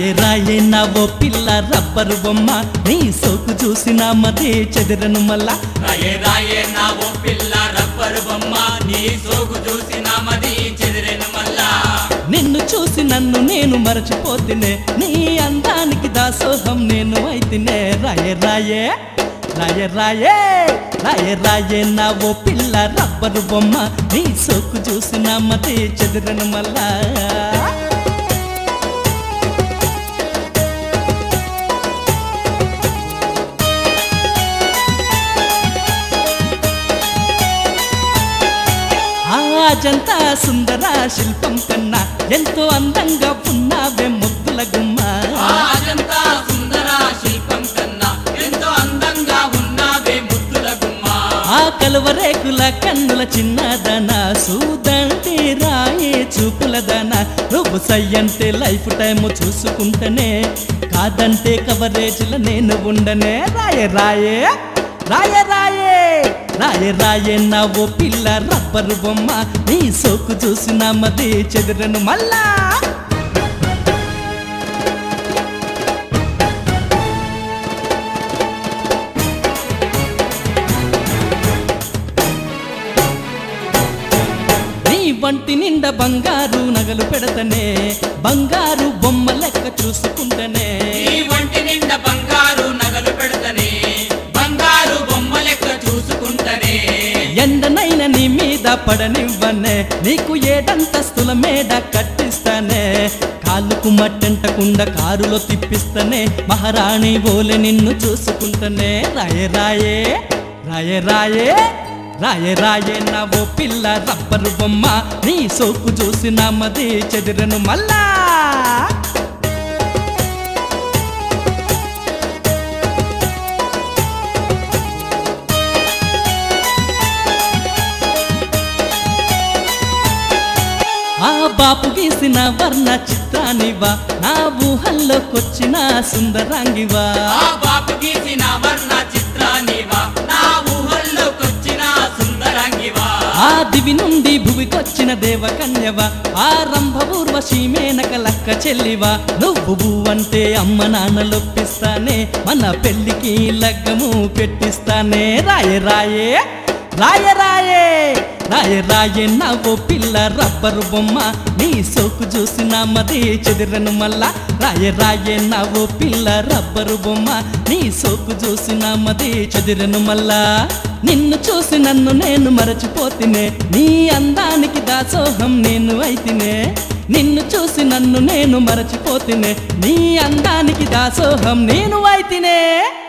రాయే రాయే నా ఓ పిల్ల రబ్బరు బొమ్మ నీ సోకు చూసిన మదే చెదిరను మళ్ళా రాయే రాయే నా ఓ పిల్ల రబ్బరు బొమ్మ నీ సోకు చూసి నా మది చెదిరెను మల్లా నిన్ను చూసి నన్ను నేను మరచిపోతినే నీ అందానికి దాసోహం నేను అయితేనే రాయే రాయే రాయే రాయే రాయే రాయే నా ఓ పిల్ల రబ్బరు బొమ్మ నీ సోకు చూసిన మదే చెదిరను మళ్ళా ఆ అజంతా సుందర శిల్పం కన్నా ఎంతో అందంగా ఉన్నావే ముద్దుల గుమ్మ ఆ అజంతా సుందర శిల్పం కన్నా ఎంతో అందంగా ఉన్నావే ముద్దుల గుమ్మ ఆ కలువరేకుల కన్నుల చిన్నదన సూదంటే రాయే చూపులదన నువ్వు సయ్యంటే లైఫ్ టైం చూసుకుంటనే కాదంటే కవరేజ్ల నేను ఉండనే రాయే రాయే రాయే రాయే రాయే రాయే నా ఓ పిల్ల రబ్బరు బొమ్మ నీ సోకు చూసిన మది చెదిరను మళ్ళా నీ వంటి నిండా బంగారు నగలు పెడతనే బంగారు బొమ్మ లెక్క చూసుకుంటనే ఈ వంటి నిండా బంగారు నగలు పెడతనే బంగారు బొమ్మ లెక్క చూసుకుంటనే ఎండనైన నీ మీద పడనివ్వనే నీకు ఏడంతస్తుల మేడ కట్టిస్తానే కాలుకు మట్టంటకుండా కారులో తిప్పిస్తానే మహారాణి బోలె నిన్ను చూసుకుంటానే రాయే రాయే రాయే రాయే రాయే రాయే నా ఓ పిల్ల రబ్బరు బొమ్మ నీ సోకు చూసి నా మది చెదిరను మళ్ళా ఆ బాపు గీసిన వర్ణ చిత్రానివా నా ఊహల్లోకొచ్చిన సుందరాంగివా ఆ బాపు గీసిన వర్ణ చిత్రానివా నా ఊహల్లోకొచ్చిన సుందరంగివా ఆ దివి నుండి భువికొచ్చిన దేవకన్యవా ఆ రంభపూర్వశీ మేనక లక్క చెల్లివా నువ్వు బువ్వంటే అమ్మ నాన్నలొప్పిస్తానే మన పెళ్ళికి లగ్గము పెట్టిస్తానే రాయే రాయే రాయే రాయే రాయే రాయే నా ఓ పిల్ల రబ్బరు బొమ్మ నీ సోకు చూసిన మది చెదిరను మళ్ళా రాయే రాయే నా ఓ పిల్ల రబ్బరు బొమ్మ నీ సోకు చూసిన మది చెదిరను మళ్ళా నిన్ను చూసి నన్ను నేను మరచిపోతినే నీ అందానికి దాసోహం నేను అయితినే నిన్ను చూసి నన్ను నేను మరచిపోతినే నీ అందానికి దాసోహం నేను అయితినే